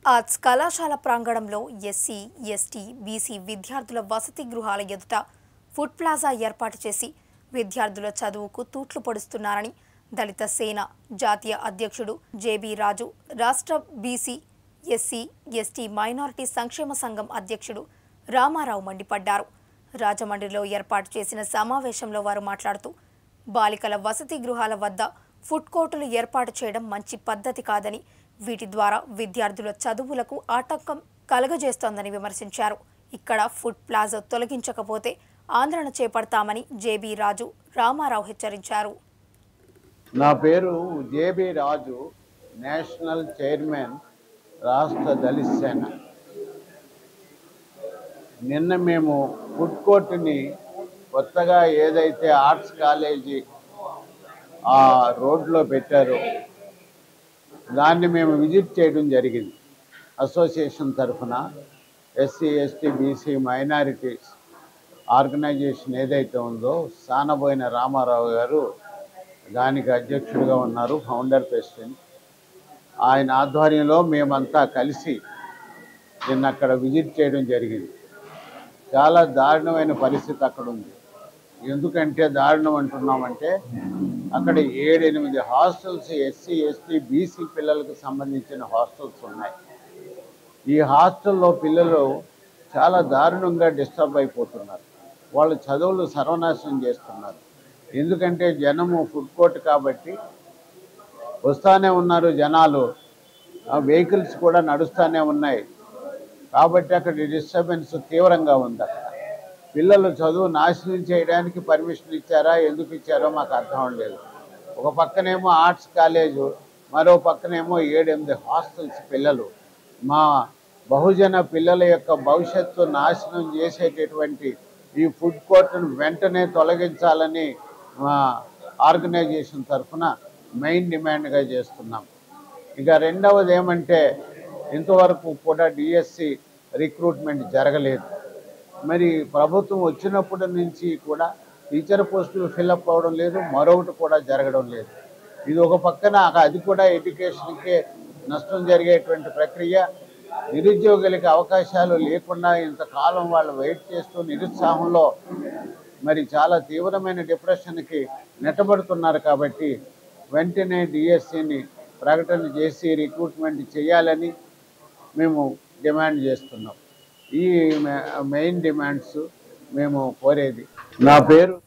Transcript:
arts కళాశాల ప్రాంగణంలో SC ST BC విద్యార్థుల వసతి గృహాల ఎదుట ఫుడ్ ప్లాజా ఏర్పాటు చేసి విద్యార్థుల చదువుకు తూట్లు పొడుస్తున్నారని దళిత సేన జాతీయ అధ్యక్షుడు జేబీ రాజు రాష్ట్ర బీసీ ఎస్సీ ఎస్టీ మైనారిటీ సంక్షేమ సంఘం అధ్యక్షుడు రామారావు మండిపడ్డారు రాజమండ్రిలో ఏర్పాటు చేసిన సమావేశంలో వారు మాట్లాడుతూ బాలికల వసతి గృహాల వద్ద ఫుడ్ కోర్టులు ఏర్పాటు చేయడం మంచి పద్ధతి కాదని వీటి ద్వారా విద్యార్థుల చదువులకు ఆటంకం కలగజేస్తోందని విమర్శించారు ఇక్కడ ఫుడ్ ప్లాజా తొలగించకపోతే ఆందోళన చేపడతామని జేబీ రాజు రామారావు హెచ్చరించారు నా పేరు జేబి రాజు నేషనల్ చైర్మన్ రాష్ట్ర దళిత సేన నిన్న మేము ఫుడ్ కోర్టుని కొత్తగా ఏదైతే ఆర్ట్స్ కాలేజీ ఆ రోడ్లో పెట్టారో దాన్ని మేము విజిట్ చేయడం జరిగింది అసోసియేషన్ తరఫున SC ST BC minorities organisation ఏదైతే ఉందో సానబోయిన రామారావు గారు దానికి అధ్యక్షుడిగా ఉన్నారు ఫౌండర్ ప్రెసిడెంట్ ఆయన ఆధ్వర్యంలో మేమంతా కలిసి నిన్న అక్కడ విజిట్ చేయడం జరిగింది చాలా దారుణమైన పరిస్థితి అక్కడ ఉంది ఎందుకంటే దారుణం అంటున్నామంటే అక్కడ ఏడెనిమిది హాస్టల్స్ ఎస్సీ ఎస్టీ బీసీ పిల్లలకు సంబంధించిన హాస్టల్స్ ఉన్నాయి ఈ హాస్టల్లో పిల్లలు చాలా దారుణంగా డిస్టర్బ్ అయిపోతున్నారు వాళ్ళు చదువులు సర్వనాశనం చేస్తున్నారు ఎందుకంటే జనము ఫుడ్ కోర్ట్ కాబట్టి వస్తానే ఉన్నారు జనాలు వెహికల్స్ కూడా నడుస్తూనే ఉన్నాయి కాబట్టి అక్కడ డిస్టర్బెన్స్ తీవ్రంగా ఉంది అక్కడ పిల్లలు చదువు నాశనం చేయడానికి పర్మిషన్ ఇచ్చారా ఎందుకు ఇచ్చారో మాకు అర్థం లేదు ఒక పక్కనేమో ఆర్ట్స్ కాలేజు మరో పక్కనేమో ఏడెనిమిది హాస్టల్స్ పిల్లలు మా బహుజన పిల్లల యొక్క భవిష్యత్తు నాశనం చేసేటటువంటి ఈ ఫుడ్ కోర్టును వెంటనే తొలగించాలని మా ఆర్గనైజేషన్ తరఫున మెయిన్ డిమాండ్గా చేస్తున్నాం ఇక రెండవది ఏమంటే ఇంతవరకు కూడా డిఎస్సి రిక్రూట్మెంట్ జరగలేదు మరి ప్రభుత్వం వచ్చినప్పటి నుంచి కూడా టీచర్ పోస్టులు ఫిల్అప్ అవ్వడం లేదు మరొకటి కూడా జరగడం లేదు ఇది ఒక పక్కన అది కూడా ఎడ్యుకేషన్కే నష్టం జరిగేటువంటి ప్రక్రియ నిరుద్యోగులకి అవకాశాలు లేకుండా ఇంతకాలం వాళ్ళు వెయిట్ చేస్తూ నిరుత్సాహంలో మరి చాలా తీవ్రమైన డిప్రెషన్కి నెట్టబడుతున్నారు కాబట్టి వెంటనే డిఎస్సిని ప్రకటన చేసి రిక్రూట్మెంట్ చేయాలని మేము డిమాండ్ చేస్తున్నాం ఈ మెయిన్ డిమాండ్స్ మేము కోరేది నా పేరు